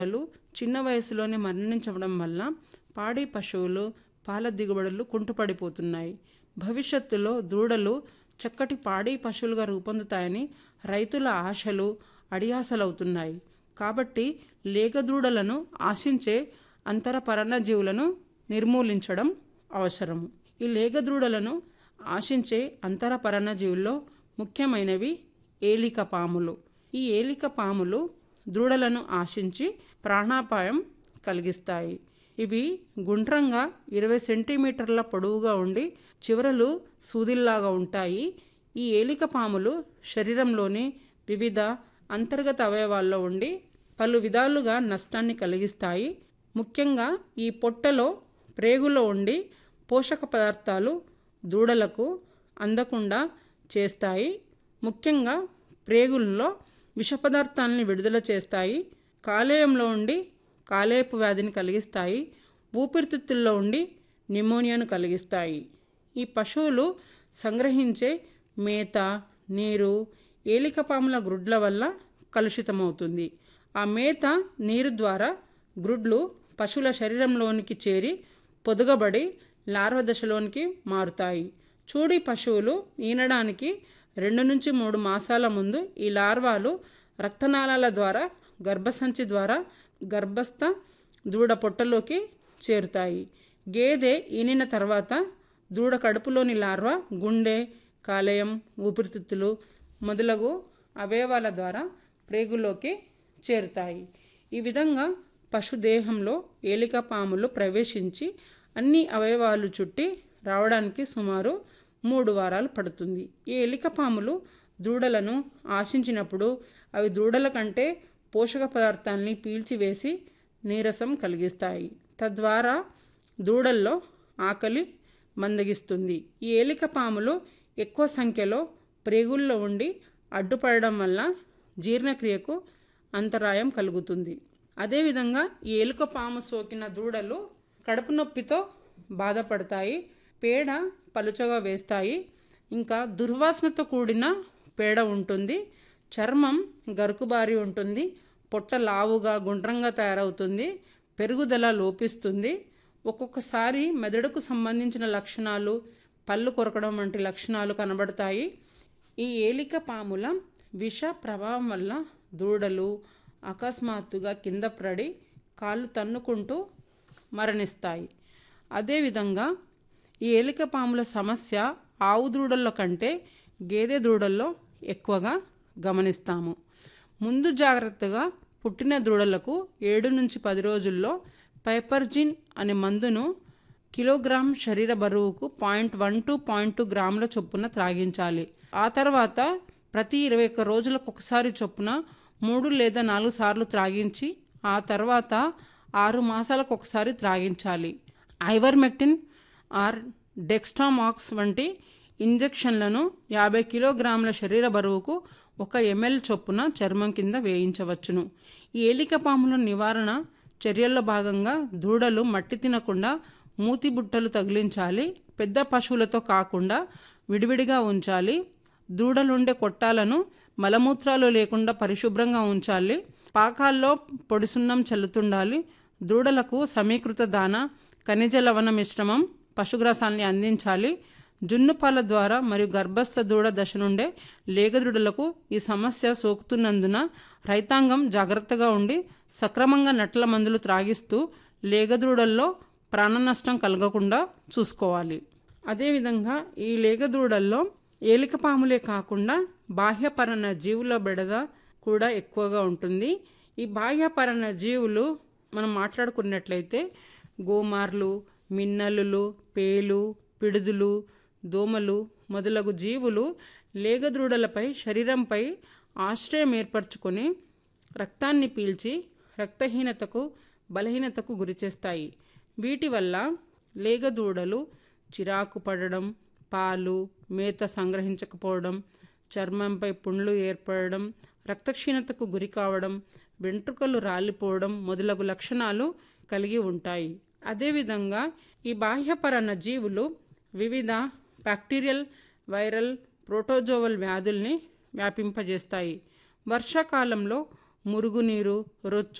లు చిన్న వయసులోనే మరణించడం వల్ల పాడి పశువులు పాల దిగుబడులు కుంటుపడిపోతున్నాయి భవిష్యత్తులో దూడలు చక్కటి పాడి పశువులుగా రూపొందుతాయని రైతుల ఆశలు అడియాసలవుతున్నాయి కాబట్టి లేగ దూడలను ఆశించే అంతర పరాన్నజీవులను నిర్మూలించడం అవసరము ఈ లేగ దూడలను ఆశించే అంతర పరాన్నజీవుల్లో ముఖ్యమైనవి ఏలిక పాములు ఈ ఏలిక పాములు దూడలను ఆశించి ప్రాణాపాయం కలిగిస్తాయి ఇవి గుండ్రంగా ఇరవై సెంటీమీటర్ల పొడవుగా ఉండి చివరలు సూదిల్లాగా ఉంటాయి ఈ ఏలిక పాములు శరీరంలోని వివిధ అంతర్గత అవయవాల్లో ఉండి పలు విధాలుగా నష్టాన్ని కలిగిస్తాయి ముఖ్యంగా ఈ పొట్టలో ప్రేగులో ఉండి పోషక పదార్థాలు దూడలకు అందకుండా చేస్తాయి ముఖ్యంగా ప్రేగుల్లో విష పదార్థాలని విడుదల చేస్తాయి కాలేయంలో ఉండి కాలేయపు వ్యాధిని కలిగిస్తాయి ఊపిరితిత్తుల్లో ఉండి నిమోనియాను కలిగిస్తాయి ఈ పశువులు సంగ్రహించే మేత నీరు ఏలికపాముల గ్రుడ్ల వల్ల కలుషితమవుతుంది ఆ మేత నీరు ద్వారా గ్రుడ్లు పశువుల శరీరంలోనికి చేరి పొదుగబడి లార్వ దశలోనికి మారుతాయి చూడి పశువులు ఈనడానికి రెండు నుంచి మూడు మాసాల ముందు ఈ లార్వాలు రక్తనాళాల ద్వారా గర్భసంచి ద్వారా గర్భస్థ దూడ పొట్టలోకి చేరుతాయి గేదె ఈనిన తర్వాత దూడ కడుపులోని లార్వా గుండె కాలేయం ఊపిరితిత్తులు మొదలగు అవయవాల ద్వారా ప్రేగులోకి చేరుతాయి ఈ విధంగా పశుదేహంలో ఏలిక పాములు ప్రవేశించి అన్ని అవయవాలు చుట్టి రావడానికి సుమారు మూడు వారాలు పడుతుంది ఈ ఎలిక పాములు దూడలను ఆశించినప్పుడు అవి దూడల కంటే పోషక పదార్థాన్ని పీల్చివేసి నీరసం కలిగిస్తాయి తద్వారా దూడల్లో ఆకలి మందగిస్తుంది ఈ ఏలిక పాములు ఎక్కువ సంఖ్యలో ప్రేగుల్లో ఉండి అడ్డుపడడం వల్ల జీర్ణక్రియకు అంతరాయం కలుగుతుంది అదేవిధంగా ఈ ఎలుక పాము సోకిన దూడలు కడుపు నొప్పితో బాధపడతాయి పేడ పలుచగా వేస్తాయి ఇంకా దుర్వాసనతో కూడిన పేడ ఉంటుంది చర్మం గరుకుబారి ఉంటుంది పొట్ట లావుగా గుండ్రంగా తయారవుతుంది పెరుగుదల లోపిస్తుంది ఒక్కొక్కసారి మెదడుకు సంబంధించిన లక్షణాలు పళ్ళు కొరకడం వంటి లక్షణాలు కనబడతాయి ఈ ఏలిక పాముల విష ప్రభావం వల్ల దూడలు అకస్మాత్తుగా కింద పడి కాళ్ళు తన్నుకుంటూ మరణిస్తాయి అదేవిధంగా ఈ ఏలిక పాముల సమస్య ఆవు దూడల్లో కంటే గేదె దూడల్లో ఎక్కువగా గమనిస్తాము ముందు జాగ్రత్తగా పుట్టిన దూడలకు ఏడు నుంచి పది రోజుల్లో పైపర్జిన్ అనే మందును కిలోగ్రామ్ శరీర బరువుకు point one two point two గ్రాముల చొప్పున త్రాగించాలి ఆ తర్వాత ప్రతి ఇరవై ఒక్క రోజులకు ఒకసారి చొప్పున మూడు లేదా నాలుగు సార్లు త్రాగించి ఆ తర్వాత ఆరు మాసాలకు ఒకసారి త్రాగించాలి ఐవర్మెక్టిన్ ఆర్ డెక్స్టామాక్స్ వంటి ఇంజెక్షన్లను యాభై కిలోగ్రాముల శరీర బరువుకు ఒక ఎంఎల్ చొప్పున చర్మం కింద వేయించవచ్చును ఈ ఏలిక పాముల నివారణ చర్యల్లో భాగంగా దూడలు మట్టి తినకుండా మూతి బుట్టలు తగిలించాలి పెద్ద పశువులతో కాకుండా విడివిడిగా ఉంచాలి దూడలుండే కొట్టాలను మలమూత్రాలు లేకుండా పరిశుభ్రంగా ఉంచాలి పాకాల్లో పొడిసున్నం చల్లుతుండాలి దూడలకు సమీకృత దాన ఖనిజ లవణ మిశ్రమం పశుగ్రాసాన్ని అందించాలి జున్ను పాల ద్వారా మరియు గర్భస్థ దూడ దశ నుండే లేగదూడలకు ఈ సమస్య సోకుతున్నందున రైతాంగం జాగ్రత్తగా ఉండి సక్రమంగా నట్ల మందులు త్రాగిస్తూ లేగదూడల్లో ప్రాణ నష్టం కలగకుండా చూసుకోవాలి అదేవిధంగా ఈ లేగదూడల్లో ఏలికపాములే కాకుండా బాహ్యపరణ జీవుల బెడద కూడా ఎక్కువగా ఉంటుంది ఈ బాహ్యపరణ జీవులు మనం మాట్లాడుకున్నట్లయితే గోమార్లు మిన్నలులు పేలు పిడుదులు దోమలు మొదలగు జీవులు లేగదూడలపై శరీరంపై ఆశ్రయం ఏర్పరచుకొని రక్తాన్ని పీల్చి రక్తహీనతకు బలహీనతకు గురిచేస్తాయి వీటి వల్ల లేగదూడలు చిరాకు పడడం పాలు మేత సంగ్రహించకపోవడం చర్మంపై పుండ్లు ఏర్పడడం రక్తక్షీణతకు గురి కావడం వెంట్రుకలు రాలిపోవడం మొదలగు లక్షణాలు కలిగి ఉంటాయి అదేవిధంగా ఈ బాహ్యపరణ జీవులు వివిధ బ్యాక్టీరియల్ వైరల్ ప్రోటోజోవల్ వ్యాధుల్ని వ్యాపింపజేస్తాయి వర్షాకాలంలో మురుగునీరు రొచ్చు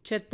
చెత్త